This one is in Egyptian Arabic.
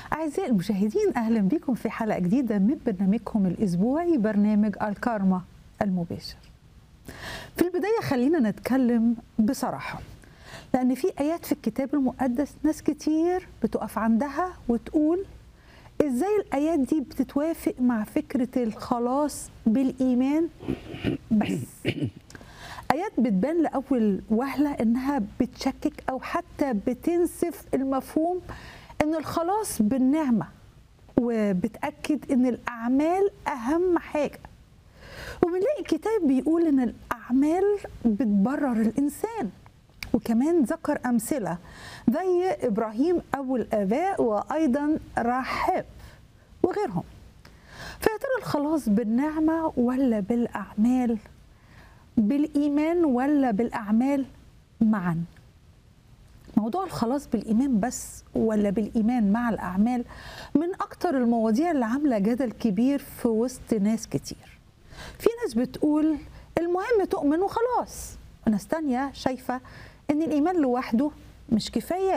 أعزائي المشاهدين أهلا بكم في حلقة جديدة من برنامجكم الأسبوعي برنامج الكارما المباشر في البداية خلينا نتكلم بصراحة لأن في آيات في الكتاب المقدس ناس كتير بتقف عندها وتقول إزاي الآيات دي بتتوافق مع فكرة الخلاص بالإيمان بس آيات بتبان لأول وهلة إنها بتشكك أو حتى بتنسف المفهوم إن الخلاص بالنعمة وبتأكد إن الأعمال أهم حاجة وبنلاقي الكتاب بيقول إن الأعمال بتبرر الإنسان وكمان ذكر أمثلة زي إبراهيم أبو الآباء وأيضا راحاب وغيرهم فيا ترى الخلاص بالنعمة ولا بالأعمال بالإيمان ولا بالأعمال معا موضوع الخلاص بالإيمان بس ولا بالإيمان مع الأعمال من أكتر المواضيع اللي عاملة جدل كبير في وسط ناس كتير في ناس بتقول المهم تؤمن وخلاص وناس تانية شايفة إن الإيمان لوحده مش كفاية